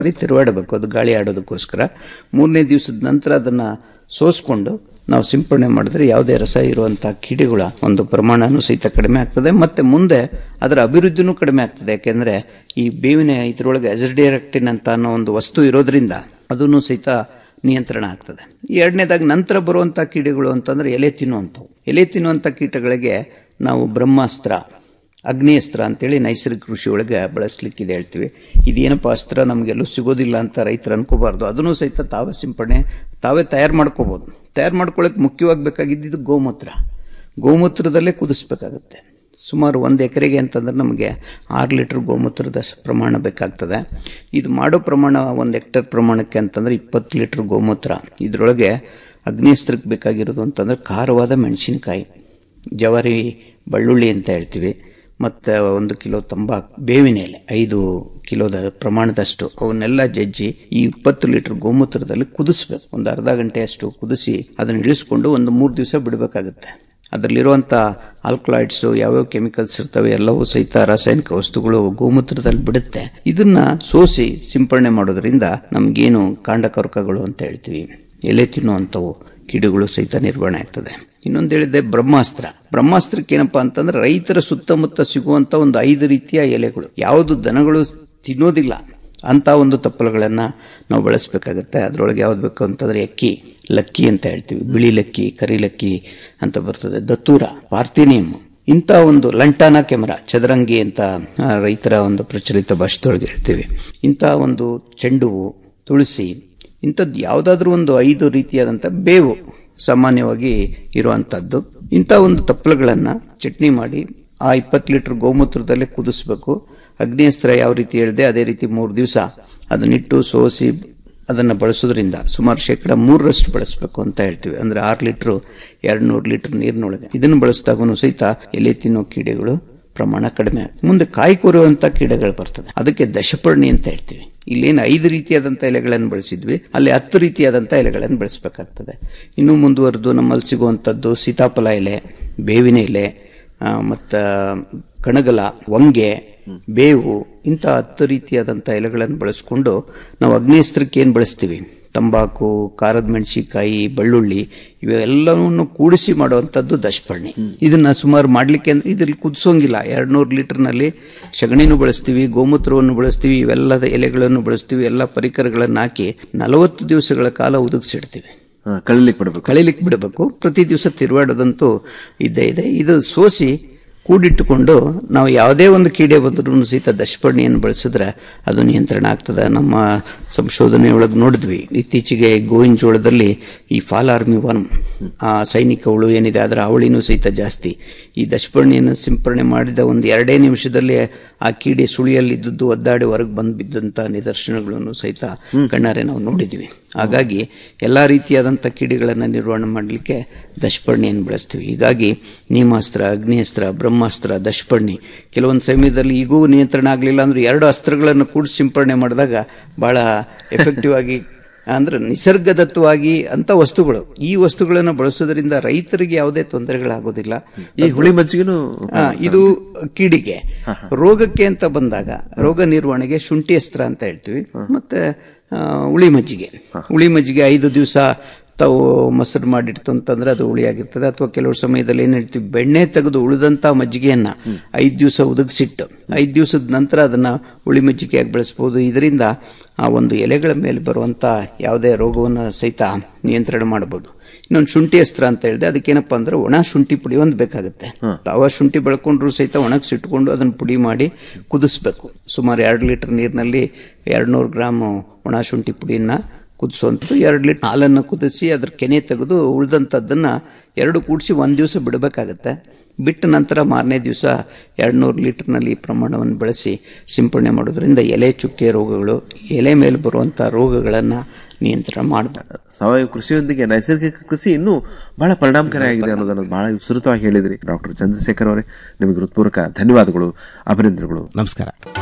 ಬರೀ ತಿರುವಾಡಬೇಕು ಅದು ಗಾಳಿ ಆಡೋದಕ್ಕೋಸ್ಕರ ಮೂರನೇ ದಿವಸದ ನಂತರ ಅದನ್ನ ಸೋಸ್ಕೊಂಡು ನಾವು ಸಿಂಪಡಣೆ ಮಾಡಿದ್ರೆ ಯಾವುದೇ ರಸ ಇರುವಂತಹ ಕೀಡೆಗಳ ಒಂದು ಪ್ರಮಾಣನೂ ಸಹಿತ ಕಡಿಮೆ ಆಗ್ತದೆ ಮತ್ತೆ ಮುಂದೆ ಅದರ ಅಭಿವೃದ್ಧಿನೂ ಕಡಿಮೆ ಆಗ್ತದೆ ಯಾಕೆಂದ್ರೆ ಈ ಬೇವಿನ ಇದರೊಳಗೆ ಅಜರ್ಡಿಯರೆಕ್ಟಿನ್ ಅಂತ ಅನ್ನೋ ಒಂದು ವಸ್ತು ಇರೋದ್ರಿಂದ ಅದನ್ನು ಸಹಿತ ನಿಯಂತ್ರಣ ಆಗ್ತದೆ ಎರಡನೇದಾಗಿ ನಂತರ ಬರುವಂತ ಕೀಡೆಗಳು ಅಂತಂದ್ರೆ ಎಲೆ ತಿನ್ನುವಂಥವು ಎಲೆ ತಿನ್ನುವಂಥ ಕೀಟಗಳಿಗೆ ನಾವು ಬ್ರಹ್ಮಾಸ್ತ್ರ ಅಗ್ನಿಯಸ್ತ್ರ ಅಂತೇಳಿ ನೈಸರ್ಗಿಕ ಕೃಷಿ ಒಳಗೆ ಬಳಸ್ಲಿಕ್ಕಿದೆ ಹೇಳ್ತೀವಿ ಇದೇನಪ್ಪ ಅಸ್ತ್ರ ನಮಗೆಲ್ಲೂ ಸಿಗೋದಿಲ್ಲ ಅಂತ ರೈತರು ಅನ್ಕೋಬಾರ್ದು ಅದನ್ನು ಸಹಿತ ತಾವೇ ಸಿಂಪಡಣೆ ತಾವೇ ತಯಾರು ಮಾಡ್ಕೋಬಹುದು ತಯಾರು ಮಾಡ್ಕೊಳ್ಳೋಕೆ ಮುಖ್ಯವಾಗಿ ಬೇಕಾಗಿದ್ದು ಗೋಮೂತ್ರ ಗೋಮೂತ್ರದಲ್ಲೇ ಕುದಿಸ್ಬೇಕಾಗುತ್ತೆ ಸುಮಾರು ಒಂದು ಎಕರೆಗೆ ಅಂತಂದ್ರೆ ನಮಗೆ ಆರು ಲೀಟರ್ ಗೋಮೂತ್ರದ ಸ- ಪ್ರಮಾಣ ಬೇಕಾಗ್ತದೆ ಇದು ಮಾಡೋ ಪ್ರಮಾಣ ಒಂದು ಹೆಕ್ಟರ್ ಪ್ರಮಾಣಕ್ಕೆ ಅಂತಂದ್ರೆ ಇಪ್ಪತ್ತು ಲೀಟರ್ ಗೋಮೂತ್ರ ಇದರೊಳಗೆ ಅಗ್ನಿಸ್ತ್ರಕ್ಕೆ ಬೇಕಾಗಿರೋದು ಅಂತಂದ್ರೆ ಖಾರವಾದ ಮೆಣಸಿನಕಾಯಿ ಜವಾರಿ ಬೆಳ್ಳುಳ್ಳಿ ಅಂತ ಹೇಳ್ತೀವಿ ಮತ್ತು ಒಂದು ಕಿಲೋ ತಂಬಾಕು ಬೇವಿನ ಎಲೆ ಐದು ಕಿಲೋದ ಪ್ರಮಾಣದಷ್ಟು ಅವನ್ನೆಲ್ಲ ಜಜ್ಜಿ ಈ ಇಪ್ಪತ್ತು ಲೀಟರ್ ಗೋಮೂತ್ರದಲ್ಲಿ ಕುದಿಸ್ಬೇಕು ಒಂದು ಅರ್ಧ ಗಂಟೆಯಷ್ಟು ಕುದಿಸಿ ಅದನ್ನು ಇಳಿಸ್ಕೊಂಡು ಒಂದು ಮೂರು ದಿವಸ ಬಿಡಬೇಕಾಗುತ್ತೆ ಅದರಲ್ಲಿರುವಂಥ ಆಲ್ಕಲಾಯ್ಡ್ಸು ಯಾವ್ಯಾವ ಕೆಮಿಕಲ್ಸ್ ಇರ್ತವೆ ಎಲ್ಲವೂ ಸಹಿತ ರಾಸಾಯನಿಕ ವಸ್ತುಗಳು ಗೋಮೂತ್ರದಲ್ಲಿ ಬಿಡುತ್ತೆ ಇದನ್ನ ಸೋಸಿ ಸಿಂಪಡಣೆ ಮಾಡೋದ್ರಿಂದ ನಮಗೇನು ಕಾಂಡಕರ್ಕಗಳು ಅಂತ ಹೇಳ್ತೀವಿ ಎಲೆ ತಿನ್ನುವಂಥವು ಕಿಡುಗಳು ಸಹಿತ ನಿರ್ವಹಣೆ ಆಗ್ತದೆ ಇನ್ನೊಂದು ಹೇಳಿದೆ ಬ್ರಹ್ಮಾಸ್ತ್ರ ಬ್ರಹ್ಮಾಸ್ತ್ರಕ್ಕೆ ಏನಪ್ಪಾ ಅಂತಂದ್ರೆ ರೈತರ ಸುತ್ತಮುತ್ತ ಸಿಗುವಂತ ಒಂದು ಐದು ರೀತಿಯ ಎಲೆಗಳು ಯಾವುದು ದನಗಳು ತಿನ್ನೋದಿಲ್ಲ ಅಂತ ಒಂದು ತಪ್ಪಲುಗಳನ್ನ ನಾವು ಬಳಸಬೇಕಾಗತ್ತೆ ಅದರೊಳಗೆ ಯಾವ್ದು ಬೇಕು ಅಂತಂದ್ರೆ ಅಕ್ಕಿ ಲಕ್ಕಿ ಅಂತ ಹೇಳ್ತೀವಿ ಬಿಳಿ ಲಕ್ಕಿ ಕರಿ ಲಕ್ಕಿ ಅಂತ ಬರ್ತದೆ ದತ್ತೂರ ಪಾರ್ಥಿನಿಯಂ ಇಂಥ ಒಂದು ಲಂಟಾನ ಕೆಮರ ಚದರಂಗಿ ಅಂತ ಆ, ರೈತರ ಒಂದು ಪ್ರಚಲಿತ ಭಾಷೆದೊಳಗೆ ಹೇಳ್ತೀವಿ ಇಂಥ ಒಂದು ಚೆಂಡು ಹೂವು, ತುಳಸಿ ಇಂಥದ್ದು ಯಾವುದಾದ್ರೂ ಒಂದು ಐದು ರೀತಿಯಾದಂಥ ಬೇವು ಸಾಮಾನ್ಯವಾಗಿ ಇರುವಂತಹದ್ದು ಇಂಥ ಒಂದು ತಪ್ಪಲುಗಳನ್ನ ಚಟ್ನಿ ಮಾಡಿ ಆ ಇಪ್ಪತ್ತು ಲೀಟರ್ ಗೋಮೂತ್ರದಲ್ಲೇ ಕುದಿಸ್ಬೇಕು ಅಗ್ನಿಯಸ್ತ್ರ ಯಾವ ರೀತಿ ಹೇಳಿದೆ ಅದೇ ರೀತಿ ಮೂರು ದಿವಸ ಅದನ್ನಿಟ್ಟು ಸೋಸಿ ಅದನ್ನು ಬಳಸೋದ್ರಿಂದ ಸುಮಾರು ಶೇಕಡ ಮೂರರಷ್ಟು ಬಳಸಬೇಕು ಅಂತ ಹೇಳ್ತೀವಿ ಅಂದ್ರೆ ಆರು ಲೀಟರ್ ಎರಡು ನೂರು ಲೀಟರ್ ನೀರಿನೊಳಗೆ ಇದನ್ನು ಬಳಸಿದಾಗೂ ಸಹಿತ ಎಲೆ ತಿನ್ನೋ ಕೀಡೆಗಳು ಪ್ರಮಾಣ ಕಡಿಮೆ ಆಗ್ತದೆ ಮುಂದೆ ಕಾಯಿ ಕೊರುವಂತ ಕೀಡೆಗಳು ಬರ್ತದೆ ಅದಕ್ಕೆ ದಶಪರ್ಣಿ ಅಂತ ಹೇಳ್ತೀವಿ ಇಲ್ಲೇನು ಐದು ರೀತಿಯಾದಂಥ ಎಲೆಗಳನ್ನು ಬಳಸಿದ್ವಿ ಅಲ್ಲಿ ಹತ್ತು ರೀತಿಯಾದಂಥ ಎಲೆಗಳನ್ನು ಬಳಸಬೇಕಾಗ್ತದೆ ಇನ್ನು ಮುಂದುವರೆದು ನಮ್ಮಲ್ಲಿ ಸಿಗುವಂಥದ್ದು ಸೀತಾಫಲ ಎಲೆ ಬೇವಿನ ಎಲೆ ಮತ್ತು ಕಣಗಲ ಹೊಂಗೆ ಬೇವು ಇಂಥ ಹತ್ತು ರೀತಿಯಾದಂಥ ಎಲೆಗಳನ್ನು ಬಳಸ್ಕೊಂಡು ನಾವು ಅಗ್ನೇಸ್ತ್ರಕ್ಕೆ ಏನು ಬಳಸ್ತೀವಿ ತಂಬಾಕು ಖಾರದ ಮೆಣಸಿಕಾಯಿ ಬೆಳ್ಳುಳ್ಳಿ ಇವೆಲ್ಲವನ್ನು ಕೂಡಿಸಿ ಮಾಡುವಂಥದ್ದು ದಶಪರ್ಣಿ ಇದನ್ನ ಸುಮಾರು ಮಾಡ್ಲಿಕ್ಕೆ ಅಂದ್ರೆ ಇದ್ರಲ್ಲಿ ಕುದಿಸೋಂಗಿಲ್ಲ ಎರಡ್ ನೂರು ಲೀಟರ್ನಲ್ಲಿ ಸಗಣಿನೂ ಬಳಸ್ತೀವಿ ಗೋಮೂತ್ರವನ್ನು ಬಳಸ್ತೀವಿ ಇವೆಲ್ಲದ ಎಲೆಗಳನ್ನು ಬಳಸ್ತೀವಿ ಎಲ್ಲ ಪರಿಕರಗಳನ್ನು ಹಾಕಿ ನಲವತ್ತು ದಿವಸಗಳ ಕಾಲ ಒದಗಿಸಿಡ್ತೀವಿ ಕಳಿಲಿಕ್ಕೆ ಬಿಡಬೇಕು ಕಳಿಲಿಕ್ಕೆ ಬಿಡಬೇಕು ಪ್ರತಿ ದಿವಸ ತಿರುವಾಡೋದಂತೂ ಇದ್ದೇ ಇದೆ ಇದು ಸೋಸಿ ಕೂಡಿಟ್ಟುಕೊಂಡು ನಾವು ಯಾವುದೇ ಒಂದು ಕೀಡೆ ಬಂದರೂ ಸಹಿತ ದಶಪರ್ಣಿಯನ್ನು ಬಳಸಿದ್ರೆ ಅದು ನಿಯಂತ್ರಣ ಆಗ್ತದೆ ನಮ್ಮ ಸಂಶೋಧನೆ ಒಳಗೆ ನೋಡಿದ್ವಿ ಇತ್ತೀಚೆಗೆ ಗೋವಿನ ಜೋಳದಲ್ಲಿ ಈ ಫಾಲ್ ಆರ್ಮಿ ಒನ್ ಆ ಸೈನಿಕ ಹುಳು ಏನಿದೆ ಅದರ ಅವಳಿನೂ ಸಹಿತ ಜಾಸ್ತಿ ಈ ದಶಪರ್ಣಿಯನ್ನು ಸಿಂಪರಣೆ ಮಾಡಿದ ಒಂದು ಎರಡೇ ನಿಮಿಷದಲ್ಲಿ ಆ ಕೀಡೆ ಸುಳಿಯಲ್ಲಿ ಇದ್ದದ್ದು ಒದ್ದಾಡಿ ಹೊರಗೆ ಬಂದು ಬಿದ್ದಂತ ನಿದರ್ಶನಗಳನ್ನು ಸಹಿತ ಕಣ್ಣಾರೆ ನಾವು ನೋಡಿದ್ವಿ ಹಾಗಾಗಿ ಎಲ್ಲಾ ರೀತಿಯಾದಂಥ ಕೀಡೆಗಳನ್ನು ನಿರ್ವಹಣೆ ಮಾಡಲಿಕ್ಕೆ ದಶಪರ್ಣಿಯನ್ನು ಬಳಸ್ತೀವಿ ಹೀಗಾಗಿ ನೀಮಾಸ್ತ್ರ ಅಗ್ನಿಯಸ್ತ್ರ ಬ್ರಹ್ಮಾಸ್ತ್ರ ದಶಪರ್ಣಿ ಕೆಲವೊಂದು ಸಮಯದಲ್ಲಿ ಈಗೂ ನಿಯಂತ್ರಣ ಆಗಲಿಲ್ಲ ಅಂದ್ರೆ ಎರಡು ಅಸ್ತ್ರಗಳನ್ನು ಕೂಡಿಸಿ ಸಿಂಪರಣೆ ಮಾಡಿದಾಗ ಬಹಳ ಎಫೆಕ್ಟಿವ್ ಆಗಿ ಅಂದ್ರೆ ನಿಸರ್ಗದತ್ತವಾಗಿ ಅಂತ ವಸ್ತುಗಳು ಈ ವಸ್ತುಗಳನ್ನು ಬಳಸೋದ್ರಿಂದ ರೈತರಿಗೆ ಯಾವುದೇ ತೊಂದರೆಗಳಾಗೋದಿಲ್ಲ ಈ ಹುಳಿ ಮಜ್ಜಿಗೆನು ಆ, ಇದು ಕೀಡಿಗೆ ರೋಗಕ್ಕೆ ಅಂತ ಬಂದಾಗ ರೋಗ ನಿರ್ವಹಣೆಗೆ ಶುಂಠಿ ಅಸ್ತ್ರ ಅಂತ ಹೇಳ್ತೀವಿ ಮತ್ತೆ ಆ, ಹುಳಿ ಮಜ್ಜಿಗೆ ಹುಳಿ ಮಜ್ಜಿಗೆ ಐದು ದಿವಸ ತಾವು ಮೊಸರು ಮಾಡಿಡ್ತು ಅಂತಂದ್ರೆ ಅದು ಹುಳಿಯಾಗಿರ್ತದೆ ಅಥವಾ ಕೆಲವು ಸಮಯದಲ್ಲಿ ಏನ್ ಹೇಳ್ತೀವಿ ಬೆಣ್ಣೆ ತೆಗೆದು ಉಳಿದಂತ ಮಜ್ಜಿಗೆಯನ್ನ ಐದು ದಿವಸ ಉದಗಿಸಿಟ್ಟು ಐದು ದಿವಸದ ನಂತರ ಅದನ್ನ ಹುಳಿ ಮಜ್ಜಿಗೆಯಾಗಿ ಬಳಸಬಹುದು ಇದರಿಂದ ಆ ಒಂದು ಎಲೆಗಳ ಮೇಲೆ ಬರುವಂತ ಯಾವುದೇ ರೋಗವನ್ನು ಸಹಿತ ನಿಯಂತ್ರಣ ಮಾಡಬಹುದು ಇನ್ನೊಂದು ಶುಂಠಿ ಅಸ್ತ್ರ ಅಂತ ಹೇಳಿದೆ ಅದಕ್ಕೇನಪ್ಪ ಅಂದ್ರೆ ಒಣ ಶುಂಠಿ ಪುಡಿ ಒಂದು ಬೇಕಾಗುತ್ತೆ ತಾವ ಶುಂಠಿ ಬೆಳ್ಕೊಂಡ್ರು ಸಹಿತ ಒಣಗಿಸಿಟ್ಕೊಂಡು ಅದನ್ನ ಪುಡಿ ಮಾಡಿ ಕುದಿಸ್ಬೇಕು ಸುಮಾರು ಎರಡು ಲೀಟರ್ ನೀರಿನಲ್ಲಿ ಎರಡು ನೂರು ಗ್ರಾಮ್ ಒಣ ಶುಂಠಿ ಪುಡಿಯನ್ನ ಕುದಿಸುವಂಥದ್ದು ಎರಡು ಲೀಟರ್ ಹಾಲನ್ನು ಕುದಿಸಿ ಅದ್ರ ಕೆನೆ ತೆಗೆದು ಉಳಿದಂಥದ್ದನ್ನ ಎರಡು ಕೂಡಿಸಿ ಒಂದು ದಿವಸ ಬಿಡಬೇಕಾಗತ್ತೆ ಬಿಟ್ಟ ನಂತರ ಮಾರನೇ ದಿವಸ ಎರಡು ನೂರು ಲೀಟರ್ನಲ್ಲಿ ಈ ಪ್ರಮಾಣವನ್ನು ಬಳಸಿ ಸಿಂಪಡಣೆ ಮಾಡೋದ್ರಿಂದ ಎಲೆ ಚುಕ್ಕೆ ರೋಗಗಳು ಎಲೆ ಮೇಲೆ ಬರುವಂಥ ರೋಗಗಳನ್ನು ನಿಯಂತ್ರಣ ಮಾಡಬಹುದು ಸಾವಯವ ಕೃಷಿಯೊಂದಿಗೆ ನೈಸರ್ಗಿಕ ಕೃಷಿ ಇನ್ನೂ ಬಹಳ ಪರಿಣಾಮಕಾರಿಯಾಗಿದೆ ಅನ್ನೋದನ್ನು ಬಹಳ ವಿಸ್ತೃತವಾಗಿ ಹೇಳಿದ್ರಿ ಡಾಕ್ಟರ್ ಚಂದ್ರಶೇಖರ್ ಅವರೇ ನಿಮಗೆ ಹೃತ್ಪೂರ್ವಕ ಧನ್ಯವಾದಗಳು ಅಭಿನಂದನೆಗಳು ನಮಸ್ಕಾರ